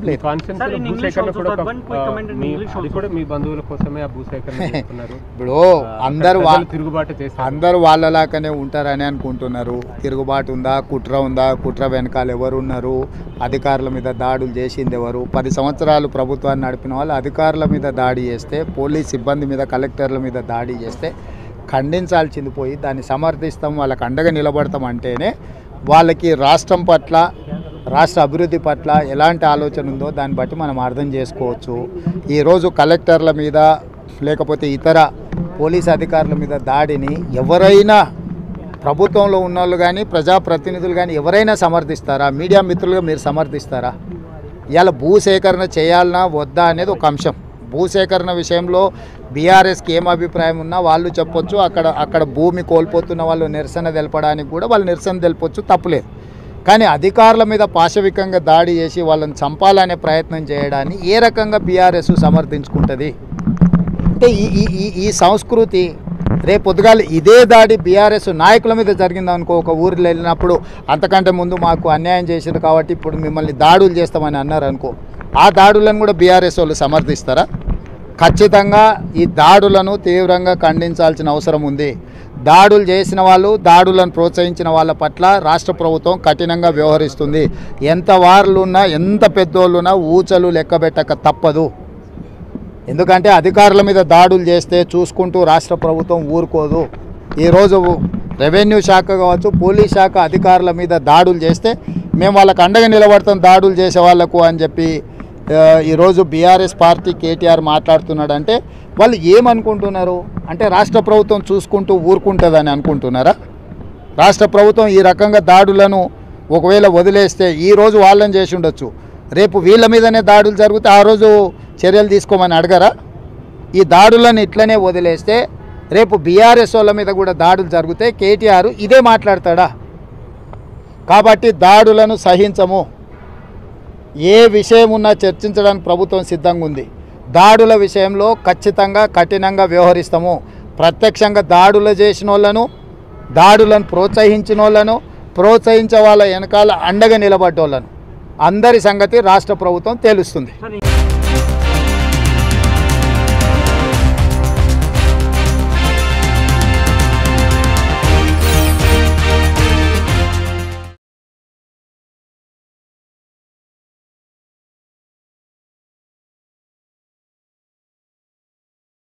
లేదు confidence Sir, in English భూసేకరణ also, కూడా sir, ఒక, one quick ఆ, comment in మీ- English అది also. కూడా మీ బంధువుల కోసమే ఆ భూసేకరణ చేస్తున్నారు ఇప్పుడు ఆ, అందరు వా- ప్రజలు తిరుగుబాటు చేస్తారు అందరూ వాళ్ళలాగానే ఉంటారని అనుకుంటున్నారు తిరుగుబాటు ఉందా కుట్ర ఉందా కుట్ర వెనకాల ఎవరు ఉన్నారు అధికారుల మీద దాడులు చేసింది ఎవరు పది సంవత్సరాలు ప్రభుత్వాన్ని నడిపిన వాళ్ళు అధికారుల మీద దాడి చేస్తే పోలీస్ సిబ్బంది మీద కలెక్టర్ల మీద దాడి చేస్తే ఖండించాల్సింది పోయి దాన్ని సమర్థిస్తాం వాళ్ళకి అండగా నిలబడతాం అంటేనే వాళ్ళకి రాష్ట్రం పట్ల రాష్ట్ర అభివృద్ధి పట్ల ఎలాంటి ఆలోచన ఉందో దాన్ని బట్టి మనం అర్థం చేసుకోవచ్చు ఈరోజు కలెక్టర్ల మీద లేకపోతే ఇతర పోలీస్ అధికారుల మీద దాడిని ఎవరైనా ప్రభుత్వంలో ఉన్నోళ్ళు కానీ ప్రజాప్రతినిధులు కానీ ఎవరైనా సమర్థిస్తారా మీడియా మిత్రులుగా మీరు సమర్థిస్తారా ఇవాళ భూసేకరణ చేయాలనా వద్దా అనేది ఒక అంశం భూసేకరణ విషయంలో బీఆర్ఎస్కి ఏం అభిప్రాయం ఉన్నా వాళ్ళు చెప్పొచ్చు అక్కడ అక్కడ భూమి కోల్పోతున్న వాళ్ళు నిరసన తెలపడానికి కూడా వాళ్ళు నిరసన తెలపొచ్చు తప్పులేదు కానీ అధికారుల మీద పాశవికంగా దాడి చేసి వాళ్ళని చంపాలనే ప్రయత్నం చేయడాన్ని ఏ రకంగా బీఆర్ఎస్ సమర్థించుకుంటుంది అంటే ఈ ఈ ఈ ఈ సంస్కృతి రేపు పొద్దుగాల ఇదే దాడి బీఆర్ఎస్ నాయకుల మీద జరిగింది అనుకో ఒక ఊరిలో వెళ్ళినప్పుడు అంతకంటే ముందు మాకు అన్యాయం చేసింది కాబట్టి ఇప్పుడు మిమ్మల్ని దాడులు చేస్తామని అన్నారు అనుకో ఆ దాడులను కూడా బీఆర్ఎస్ వాళ్ళు సమర్థిస్తారా ఖచ్చితంగా ఈ దాడులను తీవ్రంగా ఖండించాల్సిన అవసరం ఉంది దాడులు చేసిన వాళ్ళు దాడులను ప్రోత్సహించిన వాళ్ళ పట్ల రాష్ట్ర ప్రభుత్వం కఠినంగా వ్యవహరిస్తుంది ఎంత వారులున్నా ఎంత పెద్దోళ్ళున్నా ఊచలు లెక్కబెట్టక తప్పదు ఎందుకంటే అధికారుల మీద దాడులు చేస్తే చూసుకుంటూ రాష్ట్ర ప్రభుత్వం ఊరుకోదు ఈరోజు రెవెన్యూ శాఖ కావచ్చు పోలీస్ శాఖ అధికారుల మీద దాడులు చేస్తే మేము వాళ్ళకి అండగా నిలబడతాం దాడులు చేసే వాళ్ళకు అని చెప్పి ఆ, ఈరోజు బీఆర్ఎస్ పార్టీ కేటీఆర్ మాట్లాడుతున్నాడంటే వాళ్ళు ఏమనుకుంటున్నారు అంటే రాష్ట్ర ప్రభుత్వం చూసుకుంటూ ఊరుకుంటుందని అనుకుంటున్నారా రాష్ట్ర ప్రభుత్వం ఈ రకంగా దాడులను ఒకవేళ వదిలేస్తే ఈ రోజు వాళ్ళని చేసి ఉండొచ్చు రేపు వీళ్ళ మీదనే దాడులు జరిగితే ఆ రోజు చర్యలు తీసుకోమని అడగరా ఈ దాడులను ఇట్లనే వదిలేస్తే రేపు బీఆర్ఎస్ వాళ్ళ మీద కూడా దాడులు జరిగితే కేటీఆర్ ఇదే మాట్లాడతాడా కాబట్టి దాడులను సహించము ఏ విషయం ఉన్నా చర్చించడానికి ప్రభుత్వం సిద్ధంగా ఉంది దాడుల విషయంలో ఖచ్చితంగా కఠినంగా వ్యవహరిస్తాము ప్రత్యక్షంగా దాడులు చేసిన వాళ్ళను దాడులను ప్రోత్సహించిన వాళ్ళను ప్రోత్సహించే వాళ్ళ వెనకాల అండగా నిలబడ్డోళ్ళను అందరి సంగతి రాష్ట్ర ప్రభుత్వం తెలుస్తుంది సార్